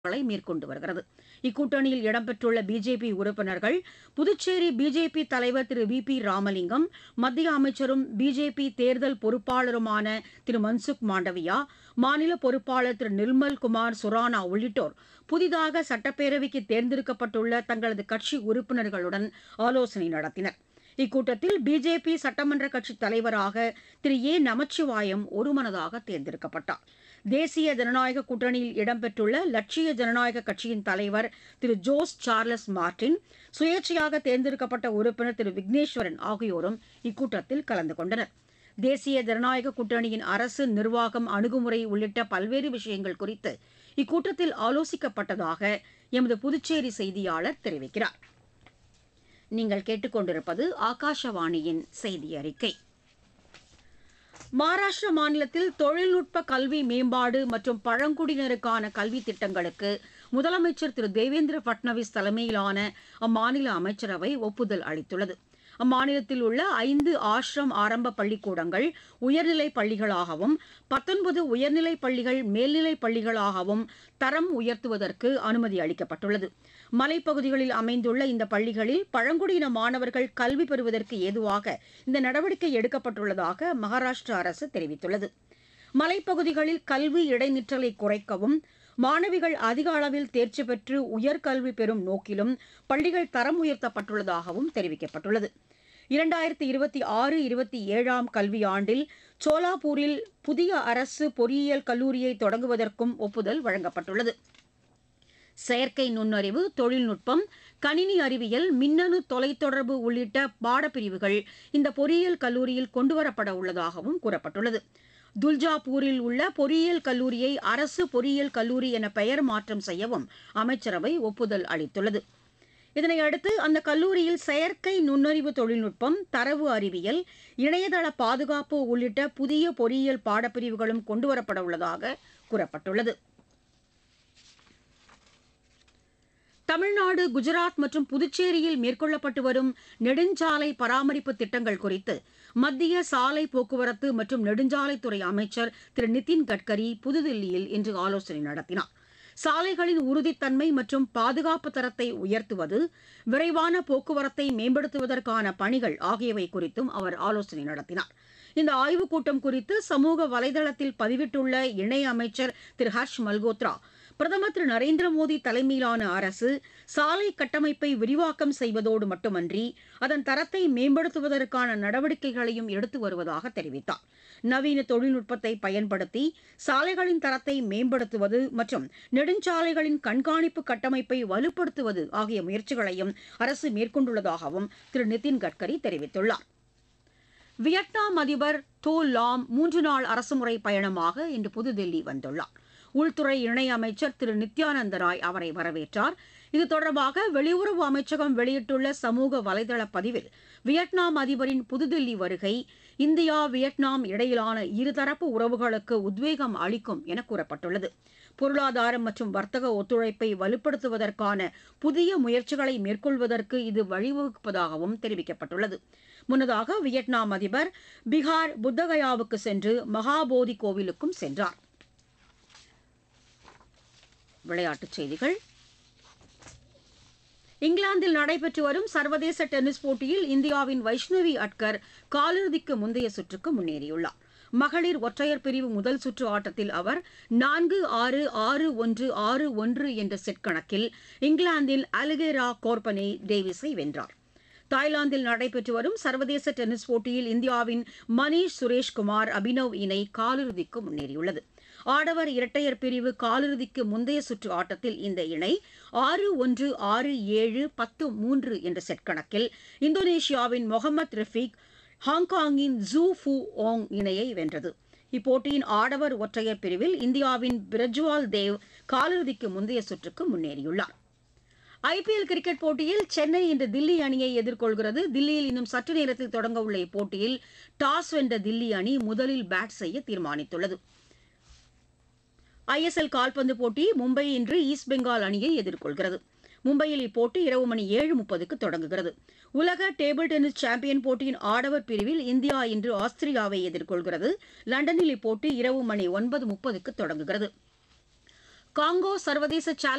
களை மேற்கொண்டு வருகிறது இக்கூட்டணியில் இடம்பெற்றுள்ள பிஜேபி உறுப்பினர்கள் புதுச்சேரி பிஜேபி தலைவர் திரு வி பி ராமலிங்கம் மத்திய அமைச்சரும் பிஜேபி தேர்தல் பொறுப்பாளருமான திரு மன்சுக் மாண்டவியா மாநில பொறுப்பாளர் திரு நிர்மல் குமார் சுரானா உள்ளிட்டோர் புதிதாக சட்டப்பேரவைக்கு தேர்ந்தெடுக்கப்பட்டுள்ள தங்களது கட்சி உறுப்பினர்களுடன் ஆலோசனை நடத்தினர் இக்கூட்டத்தில் பிஜேபி சட்டமன்ற கட்சித் தலைவராக திரு ஏ நமச்சிவாயம் ஒருமனதாக தேர்ந்தெடுக்கப்பட்டார் தேசிய ஜனநாயக கூட்டணியில் இடம்பெற்றுள்ள லட்சிய ஜனநாயக கட்சியின் தலைவர் திரு ஜோஸ் சார்லஸ் மார்டின் சுயேட்சையாக தேர்ந்தெடுக்கப்பட்ட உறுப்பினர் திரு விக்னேஸ்வரன் ஆகியோரும் இக்கூட்டத்தில் கலந்து கொண்டனர் தேசிய ஜனநாயக கூட்டணியின் அரசு நிர்வாகம் அணுகுமுறை உள்ளிட்ட பல்வேறு விஷயங்கள் குறித்து இக்கூட்டத்தில் ஆலோசிக்கப்பட்டதாக எமது புதுச்சேரி செய்தியாளர் தெரிவிக்கிறார் நீங்கள் கேட்டுக்கொண்டிருப்பது ஆகாஷவாணியின் செய்தி அறிக்கை மகாராஷ்டிர மாநிலத்தில் தொழில்நுட்ப கல்வி மேம்பாடு மற்றும் பழங்குடியினருக்கான கல்வி திட்டங்களுக்கு முதலமைச்சர் திரு தேவேந்திர பட்னவிஸ் தலைமையிலான அம்மாநில அமைச்சரவை ஒப்புதல் அளித்துள்ளது அம்மாநிலத்தில் உள்ள ஐந்து ஆசிரம் ஆரம்ப பள்ளிக்கூடங்கள் உயர்நிலைப் பள்ளிகளாகவும் பத்தொன்பது உயர்நிலைப் பள்ளிகள் மேல்நிலைப் பள்ளிகளாகவும் தரம் உயர்த்துவதற்கு அனுமதி அளிக்கப்பட்டுள்ளது மலைப்பகுதிகளில் அமைந்துள்ள இந்த பள்ளிகளில் பழங்குடியின மாணவர்கள் கல்வி பெறுவதற்கு ஏதுவாக இந்த நடவடிக்கை எடுக்கப்பட்டுள்ளதாக மகாராஷ்டிரா அரசு தெரிவித்துள்ளது மலைப்பகுதிகளில் கல்வி இடைநிற்றலை குறைக்கவும் மாணவிகள் அதிக அளவில் தேர்ச்சி பெற்று உயர்கல்வி பெறும் நோக்கிலும் பள்ளிகள் தரம் உயர்த்தப்பட்டுள்ளதாகவும் தெரிவிக்கப்பட்டுள்ளது இரண்டாயிரத்தி இருபத்தி ஆறு இருபத்தி ஏழாம் கல்வியாண்டில் சோலாப்பூரில் புதிய அரசு பொறியியல் கல்லூரியை தொடங்குவதற்கும் ஒப்புதல் வழங்கப்பட்டுள்ளது செயற்கை நுண்ணறிவு தொழில்நுட்பம் கணினி அறிவியல் மின்னணு தொலைத்தொடர்பு உள்ளிட்ட பாடப்பிரிவுகள் இந்த பொறியியல் கல்லூரியில் கொண்டுவரப்பட உள்ளதாகவும் கூறப்பட்டுள்ளது துல்ஜாபூரில் உள்ள பொறியியல் கல்லூரியை அரசு பொறியியல் கல்லூரி என பெயர் மாற்றம் செய்யவும் அமைச்சரவை ஒப்புதல் அளித்துள்ளது இதனையடுத்து அந்த கல்லூரியில் செயற்கை நுண்ணறிவு தொழில்நுட்பம் தரவு அறிவியல் இணையதள பாதுகாப்பு உள்ளிட்ட புதிய பொறியியல் பாடப்பிரிவுகளும் கொண்டுவரப்பட உள்ளதாக கூறப்பட்டுள்ளது தமிழ்நாடு குஜராத் மற்றும் புதுச்சேரியில் மேற்கொள்ளப்பட்டு வரும் நெடுஞ்சாலை பராமரிப்பு திட்டங்கள் குறித்து மத்திய சாலை போக்குவரத்து மற்றும் நெடுஞ்சாலைத்துறை அமைச்சர் திரு நிதின் கட்கரி புதுதில்லியில் இன்று ஆலோசனை நடத்தினார் சாலைகளின் உறுதித்தன்மை மற்றும் பாதுகாப்பு தரத்தை உயர்த்துவது விரைவான போக்குவரத்தை மேம்படுத்துவதற்கான பணிகள் ஆகியவை குறித்தும் அவர் ஆலோசனை நடத்தினார் இந்த ஆய்வுக் கூட்டம் குறித்து சமூக வலைதளத்தில் பதிவிட்டுள்ள இணையமைச்சர் திரு ஹர்ஷ் மல்கோத்ரா பிரதமர் திரு நரேந்திர மோடி தலைமையிலான அரசு சாலை கட்டமைப்பை விரிவாக்கம் செய்வதோடு மட்டுமன்றி அதன் தரத்தை மேம்படுத்துவதற்கான நடவடிக்கைகளையும் எடுத்து வருவதாக தெரிவித்தார் நவீன தொழில்நுட்பத்தை பயன்படுத்தி சாலைகளின் தரத்தை மேம்படுத்துவது மற்றும் நெடுஞ்சாலைகளின் கண்காணிப்பு கட்டமைப்பை வலுப்படுத்துவது ஆகிய முயற்சிகளையும் அரசு மேற்கொண்டுள்ளதாகவும் திரு நிதின் கட்கரி தெரிவித்துள்ளார் வியட்நாம் அதிபர் தோ லாம் மூன்று நாள் அரசுமுறை பயணமாக இன்று புதுதில்லி வந்துள்ளார் உள்துறை இணையமைச்சர் திரு நித்யானந்த ராய் அவரை வரவேற்றார் இது தொடர்பாக வெளியுறவு அமைச்சகம் வெளியிட்டுள்ள சமூக வலைதள பதிவில் வியட்நாம் அதிபரின் புதுதில்லி வருகை இந்தியா வியட்நாம் இடையிலான இருதரப்பு உறவுகளுக்கு உத்வேகம் அளிக்கும் என கூறப்பட்டுள்ளது பொருளாதாரம் மற்றும் வர்த்தக ஒத்துழைப்பை வலுப்படுத்துவதற்கான புதிய முயற்சிகளை மேற்கொள்வதற்கு இது வழிவகுப்பதாகவும் தெரிவிக்கப்பட்டுள்ளது முன்னதாக வியட்நாம் அதிபர் பீகார் புத்தகயாவுக்கு சென்று மகாபோதி கோவிலுக்கும் சென்றார் விளையாட்டுச் செய்திகள் இங்கிலாந்தில் நடைபெற்று வரும் சர்வதேச டென்னிஸ் போட்டியில் இந்தியாவின் வைஷ்ணவி அட்கர் காலிறுதிக்கு முந்தைய சுற்றுக்கு முன்னேறியுள்ளார் மகளிர் ஒற்றையர் பிரிவு முதல் சுற்று ஆட்டத்தில் அவர் நான்கு ஆறு ஆறு ஒன்று ஆறு ஒன்று என்ற செட் கணக்கில் இங்கிலாந்தின் அலிகேரா கோர்பனே டேவிஸை வென்றார் தாய்லாந்தில் நடைபெற்று வரும் சர்வதேச டென்னிஸ் போட்டியில் இந்தியாவின் மணீஷ் சுரேஷ்குமார் அபினவ் இணை காலிறுதிக்கு முன்னேறியுள்ளது ஆடவர் இரட்டையர் பிரிவு காலிறுதிக்கு முந்தைய சுற்று ஆட்டத்தில் இந்த இணை ஆறு ஒன்று ஆறு ஏழு பத்து மூன்று என்ற செட் கணக்கில் இந்தோனேஷியாவின் மொஹமத் ரஃபீக் ஹாங்காங்கின் ஜூ ஃபு ஓங் இணையை வென்றது இப்போட்டியின் ஆடவர் ஒற்றையர் பிரிவில் இந்தியாவின் பிரஜ்வால் தேவ் காலிறுதிக்கு முந்தைய சுற்றுக்கு முன்னேறியுள்ளார் ஐபிஎல் கிரிக்கெட் போட்டியில் சென்னை இன்று தில்லி அணியை எதிர்கொள்கிறது தில்லியில் இன்னும் சற்று நேரத்தில் தொடங்க உள்ள இப்போட்டியில் டாஸ் வென்ற தில்லி அணி முதலில் பேட் செய்ய தீர்மானித்துள்ளது ஐஎஸ்எல் கால்பந்து போட்டி மும்பை இன்று ஈஸ்ட் பெங்கால் அணியை எதிர்கொள்கிறது மும்பையில் இப்போட்டி இரவு மணி ஏழு முப்பதுக்கு தொடங்குகிறது உலக டேபிள் டென்னிஸ் சாம்பியன் போட்டியின் ஆடவர் பிரிவில் இந்தியா இன்று ஆஸ்திரியாவை எதிர்கொள்கிறது லண்டனில் இப்போட்டி இரவு மணி ஒன்பது முப்பதுக்கு தொடங்குகிறது காங்கோ சர்வதேச சேலஞ்ச்